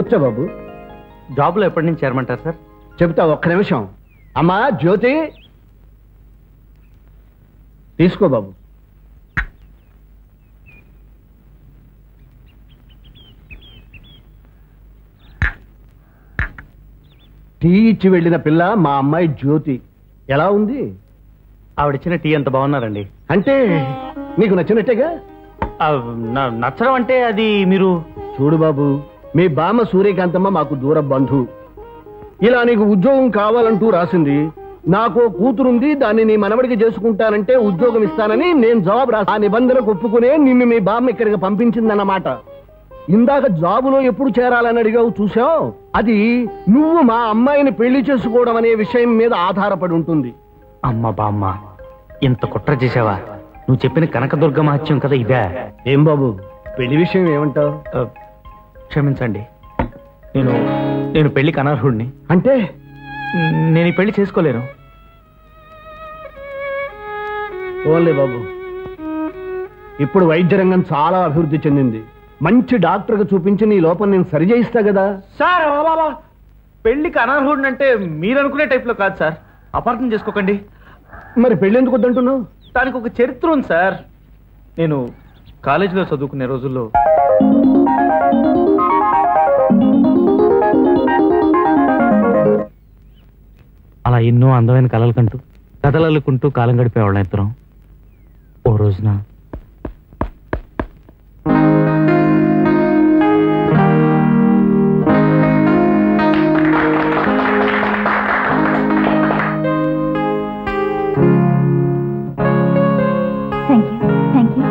కూర్చో బాబు జాబ్లో ఎప్పటి నుంచి చేరమంటారు సార్ చెప్తా ఒక్క నిమిషం అమ్మా జ్యోతి తీసుకో బాబు టీ ఇచ్చి వెళ్ళిన పిల్ల మా అమ్మాయి జ్యోతి ఎలా ఉంది ఆవిడిచ్చిన టీ ఎంత బాగున్నారండి అంటే నీకు నచ్చినట్టేగా ఆ, న- నచ్చడం అంటే అది మీరు చూడు బాబు మీ బామ్మ సూర్యకాంతమ్మ మాకు దూర బంధు ఇలా నీకు ఉద్యోగం కావాలంటూ రాసింది నాకు ఓ కూతురుంది దాన్ని నీ మనవడికి చేసుకుంటానంటే ఉద్యోగం ఇస్తానని నేను జవాబు రాసి ఆ నిబంధనకు ఒప్పుకునే నిన్ను మీ బామ్మ ఇక్కడికి పంపించిందన్నమాట ఇందాక జాబులో ఎప్పుడు చేరాలని అడిగావు చూసావు అది నువ్వు మా అమ్మాయిని పెళ్లి చేసుకోవడం అనే విషయం మీద ఆధారపడి ఉంటుంది అమ్మ బామ్మ ఇంత కుట్ర చేసావా నువ్వు చెప్పిన కనకదుర్గ మహత్యం కదా ఇదే ఏం బాబు పెళ్లి విషయం ఏమంటావు ఆ, క్షమించండి నేను నేను పెళ్లికి అనర్హుడిని అంటే నేను ఈ పెళ్లి చేసుకోలేను ఓన్లే బాబు ఇప్పుడు వైద్య రంగం చాలా అభివృద్ధి చెందింది మంచి డాక్టర్కి చూపించి నీ లోపం నేను సరి చేయిస్తా కదా సార్ బాబా పెళ్లికి అనర్హుడిని అంటే మీరు అనుకునే టైప్ లో కాదు సార్ అపార్థం చేసుకోకండి మరి పెళ్లి ఎందుకు వద్దంటున్నావు దానికి ఒక చరిత్ర ఉంది సార్ నేను కాలేజీలో చదువుకునే రోజుల్లో అలా ఎన్నో అందమైన కలలు కంటూ కథలల్లుకుంటూ కాలం గడిపేవాళ్ళం ఇద్దరం ఓ రోజున thank you thank you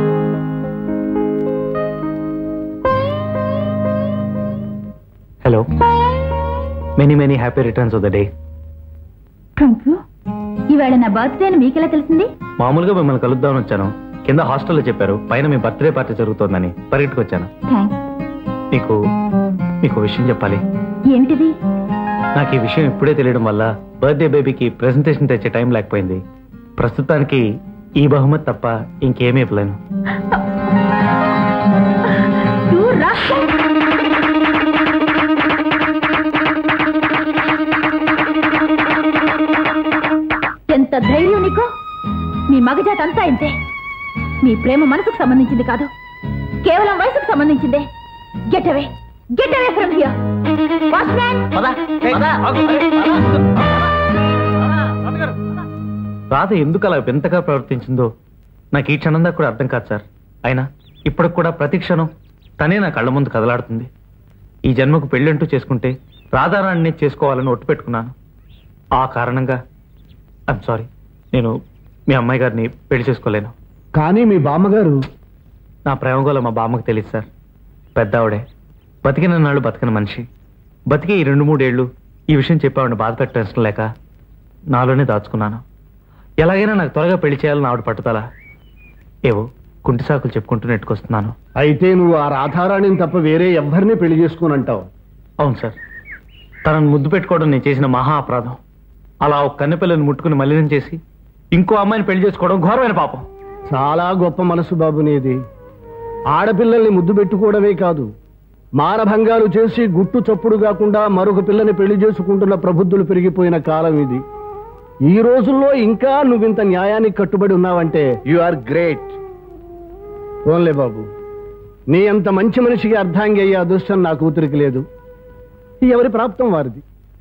hello many many happy returns of the day thank you ఇవాళ నా బర్త్డే అని మీకెలా తెలిసింది మామూలుగా మిమ్మల్ని కలుద్దామని వచ్చాను కింద హాస్టల్లో చెప్పారు పైన మీ బర్త్డే పార్టీ జరుగుతోందని పరిగెట్టుకొచ్చాను థ్యాంక్స్ మీకు మీకు విషయం చెప్పాలి ఏమిటిది నాకు ఈ విషయం ఇప్పుడే తెలియడం వల్ల బర్త్డే బేబీకి ప్రెజెంటేషన్ తెచ్చే టైం లేకపోయింది ప్రస్తుతానికి ఈ బహుమతి తప్ప ఇంకేమీ ఇవ్వలేను You rascal! ఎంత ధైర్యం నీకు మీ మగజాత అంతా ఇంతే మీ ప్రేమ మనసుకు సంబంధించింది కాదు కేవలం వయసుకు సంబంధించిందే get away get away from here watchman Radha ఎందుకు అలా వింతగా ప్రవర్తించిందో నాకు ఈ క్షణం దాకా కూడా అర్థం కాదు సార్ అయినా ఇప్పటికి కూడా ప్రతి క్షణం తనే నా కళ్ళ ముందు కదలాడుతుంది ఈ జన్మకు పెళ్ళంటూ చేసుకుంటే రాధారాణిని చేసుకోవాలని ఒట్టు పెట్టుకున్నాను ఆ కారణంగా ఐఎమ్ సారీ నేను మీ అమ్మాయి గారిని పెళ్లి చేసుకోలేను కానీ మీ బామ్మగారు నా ప్రేమ గోల మా బామ్మకు తెలియదు సార్ పెద్ద ఆవిడే బతికిన నాళ్ళు బతికిన మనిషి బతికి ఈ రెండు మూడేళ్లు ఈ విషయం చెప్పావిడ బాధ పెట్టడం లేక నాలోనే దాచుకున్నాను ఎలాగైనా నాకు త్వరగా పెళ్లి చేయాలని ఆవిడ పట్టుదల ఏవో కుంటి సాకులు చెప్పుకుంటూ నెట్టుకొస్తున్నాను అయితే నువ్వు ఆ రాధారాణిని తప్ప వేరే ఎవ్వరిని పెళ్లి చేసుకోనంటావు అవును సార్ తనను ముద్దు పెట్టుకోవడం నేను చేసిన మహా అపరాధం అలా ఒక కన్నెపిల్లని ముట్టుకుని మలినం చేసి ఇంకో అమ్మాయిని పెళ్లి చేసుకోవడం ఘోరమైన పాపం చాలా గొప్ప మనసు బాబు నీది ఆడపిల్లల్ని ముద్దు పెట్టుకోవడమే కాదు మానభంగాలు చేసి గుట్టు చప్పుడు కాకుండా మరొక పిల్లని పెళ్లి చేసుకుంటున్న ప్రబుద్ధులు పెరిగిపోయిన కాలం ఇది ఈ రోజుల్లో ఇంకా నువ్వింత న్యాయానికి కట్టుబడి ఉన్నావంటే యు ఆర్ గ్రేట్ ఓన్లే బాబు నీ అంత మంచి మనిషికి అర్థాంగి అయ్యే అదృష్టం నా కూతురికి లేదు ఎవరి ప్రాప్తం వారిది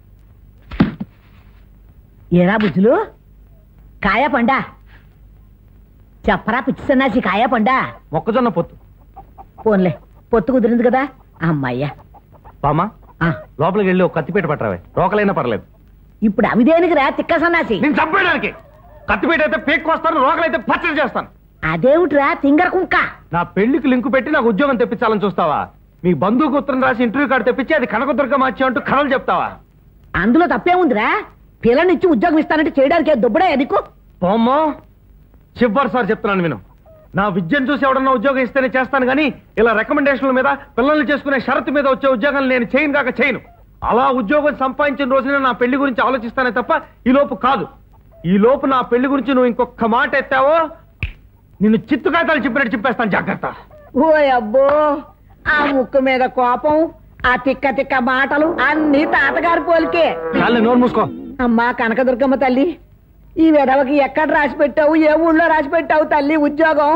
ఏరా బుద్ధులు కాయ పండా చెప్పరా పిచ్చి సన్నాసి కాయ పండా మొక్కజొన్న పొత్తు పోన్లే పొత్తు కుదిరింది కదా అమ్మయ్యా బామా ఆ, లోపలికి వెళ్ళి ఒక కత్తిపేట పట్టరావే రోకలైనా పర్లేదు ఇప్పుడు అవి దేనికిరా తిక్క సన్నాసి నేను చంపేయడానికి కత్తిపేట అయితే పేక్కు వస్తాను రోకలైతే పచ్చడి చేస్తాను అదేమిట్రా తింగర కుంక నా పెళ్లికి లింకు పెట్టి నాకు ఉద్యోగం తెప్పించాలని చూస్తావా మీ బంధువుకు ఉత్తరం రాసి ఇంటర్వ్యూ కార్డు తెప్పించి అది కనకదుర్గ మార్చి అంటూ కథలు చెప్తావా అందులో తప్పేముందిరా పిల్లనిచ్చి ఉద్యోగం ఇస్తానంటే చేయడానికి ఏ దుబ్బడే నీకు పోమ్మో చివరి సార్ చెప్తున్నాను విను నా విద్యను చూసి ఎవడన్నా ఉద్యోగం ఇస్తేనే చేస్తాను కానీ ఇలా రికమెండేషన్ల మీద పిల్లల్ని చేసుకునే షరతు మీద వచ్చే ఉద్యోగాలు నేను చేయను కాక చేయను అలా ఉద్యోగం సంపాదించిన రోజున నా పెళ్లి గురించి ఆలోచిస్తానే తప్ప ఈ లోపు కాదు ఈ లోపు నా పెళ్లి గురించి నువ్వు ఇంకొక మాట ఎత్తావో నిన్ను చిత్తు కాగితాలు చెప్పినట్టు చెప్పేస్తాను జాగ్రత్త ఓ అబ్బో ఆ ముక్కు మీద కోపం ఆ తిక్క తిక్క మాటలు అన్ని తాతగారి పోలికే చాలే నోరు మూసుకో అమ్మా కనకదుర్గమ్మ తల్లి ఈ విధవకి ఎక్కడ రాసి పెట్టావు ఏ ఊళ్ళో రాసి పెట్టావు తల్లి ఉద్యోగం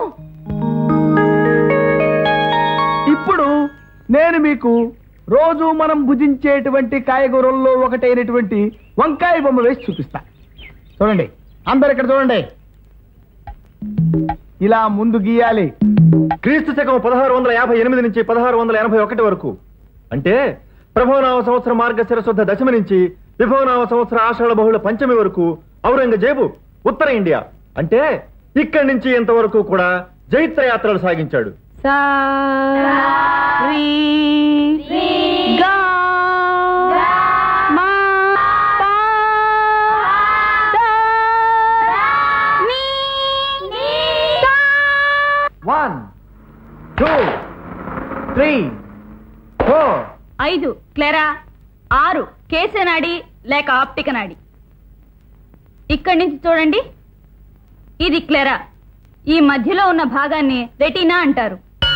ఇప్పుడు నేను మీకు రోజు మనం భుజించేటువంటి కాయగూరల్లో ఒకటైనటువంటి వంకాయ బొమ్మ వేసి చూపిస్తా చూడండి అందరు ఇక్కడ చూడండి ఇలా ముందు గీయాలి క్రీస్తు శకం పదహారు వందల యాభై ఎనిమిది నుంచి పదహారు వందల ఎనభై ఒకటి వరకు అంటే ప్రభవనామ సంవత్సర మార్గశిర శుద్ధ దశమి నుంచి విభవనామ సంవత్సర ఆషాఢ బహుళ పంచమి వరకు ఔరంగజేబు ఉత్తర ఇండియా అంటే ఇక్కడి నుంచి ఇంతవరకు కూడా జైత్ర యాత్రలు సాగించాడు వన్ టూ త్రీ ఫోర్ ఐదు క్లెరా ఆరు కేశనాడి లేక ఆప్టిక నాడి ఇక్కడి నుంచి చూడండి ఇది క్లెరా ఈ మధ్యలో ఉన్న భాగాన్ని రెటీనా అంటారు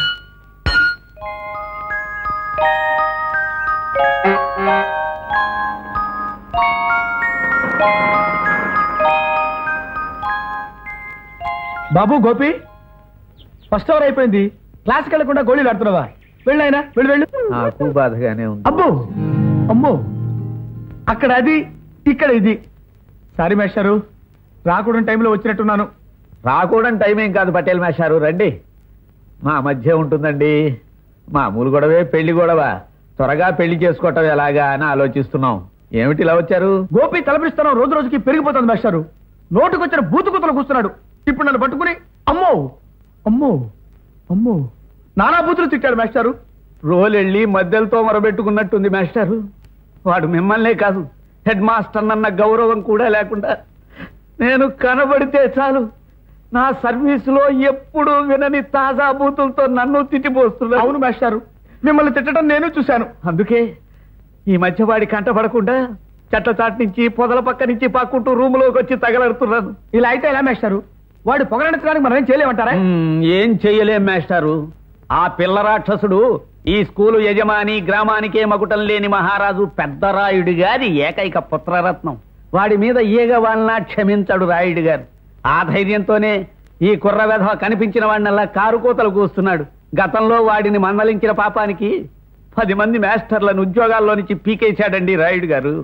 బాబు గోపి ఫస్ట్ అవర్ అయిపోయింది క్లాస్కి వెళ్లకుండా గోళీలు ఆడుతున్నావా వెళ్ళాయినా వెళ్ళి వెళ్ళు నాకు బాధగానే ఉంది అబ్బో అమ్మో అక్కడ అది ఇక్కడ ఇది సారీ మేస్టారు రాకూడని టైంలో వచ్చినట్టున్నాను రాకూడని టైం ఏం కాదు పటేల్ మేషారు రండి మా మధ్య ఉంటుందండి మామూలు గొడవే పెళ్లి గొడవ త్వరగా పెళ్లి చేసుకోవటం ఎలాగా అని ఆలోచిస్తున్నాం ఏమిటి ఇలా వచ్చారు గోపి తలపిస్తున్నాం రోజు రోజుకి పెరిగిపోతుంది మేస్టారు నోటుకొచ్చిన బూతు కుతలు కూస్తున్నాడు ఇప్పుడు నన్ను పట్టుకుని అమ్మో అమ్మో అమ్మో నానా బూతులు తిట్టాడు మేస్టారు రోలెళ్ళి మధ్యలతో మొరబెట్టుకున్నట్టుంది మాస్టారు వాడు మిమ్మల్నే కాదు హెడ్ మాస్టర్ అన్న గౌరవం కూడా లేకుండా నేను కనబడితే చాలు నా సర్వీసులో ఎప్పుడు వినని తాజా బూతులతో నన్ను తిట్టిపోస్తున్నాడు అవును మేస్టారు మిమ్మల్ని తిట్టడం నేను చూశాను అందుకే ఈ మధ్య వాడి కంట పడకుండా చెట్ల చాటు నుంచి పొదల పక్క నుంచి పాక్కుంటూ రూములోకి వచ్చి తగలడుతున్నాను ఇలా అయితే ఎలా మేస్టారు వాడు పొగడెత్తడానికి మనం ఏం చేయలేమంటారా మ్మ్, ఏం చెయ్యలేం మాస్టారు ఆ పిల్ల రాక్షసుడు ఈ స్కూలు యజమాని గ్రామానికే మకుటం లేని మహారాజు పెద్దరాయుడు గారి ఏకైక పుత్రరత్నం వాడి మీద ఈగ వాళ్ళ క్షమించడు రాయుడు గారు ఆ ధైర్యంతోనే ఈ కుర్ర వెధవ కనిపించిన వాడినల్లా కారు కోతలు కూస్తున్నాడు గతంలో వాడిని మందలించిన పాపానికి పది మంది మాస్టర్లను ఉద్యోగాల్లో నుంచి పీకేశాడండి రాయుడు గారు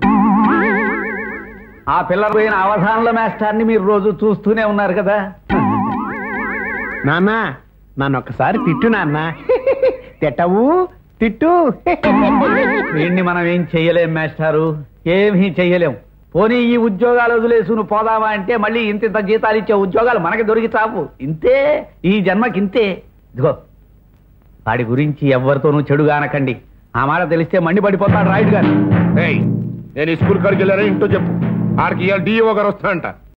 ఆ పిల్ల పోయిన అవధానంలో మాస్టర్ని మీరు రోజు చూస్తూనే ఉన్నారు కదా నాన్న నన్ను ఒక్కసారి తిట్టు నాన్న తిట్టవు తిట్టు వీడిని మనం ఏం చెయ్యలేం మాస్టారు ఏమీ చెయ్యలేం పోనీ ఈ ఉద్యోగాలు వదిలేసి నువ్వు పోదామా అంటే మళ్ళీ ఇంత ఇంత జీతాలు ఇచ్చే ఉద్యోగాలు మనకి దొరికి చావు ఇంతే ఈ జన్మకి ఇంతే ఇదిగో వాడి గురించి ఎవరితోనూ చెడుగా అనకండి ఆ మాట తెలిస్తే మండి పడిపోతాడు రాయుడు గారు నేను ఈ స్కూల్ కాడికి వెళ్ళారా ఇంటో చెప్పు ఆడికి ఇవాళ డిఓ గారు వస్తానంట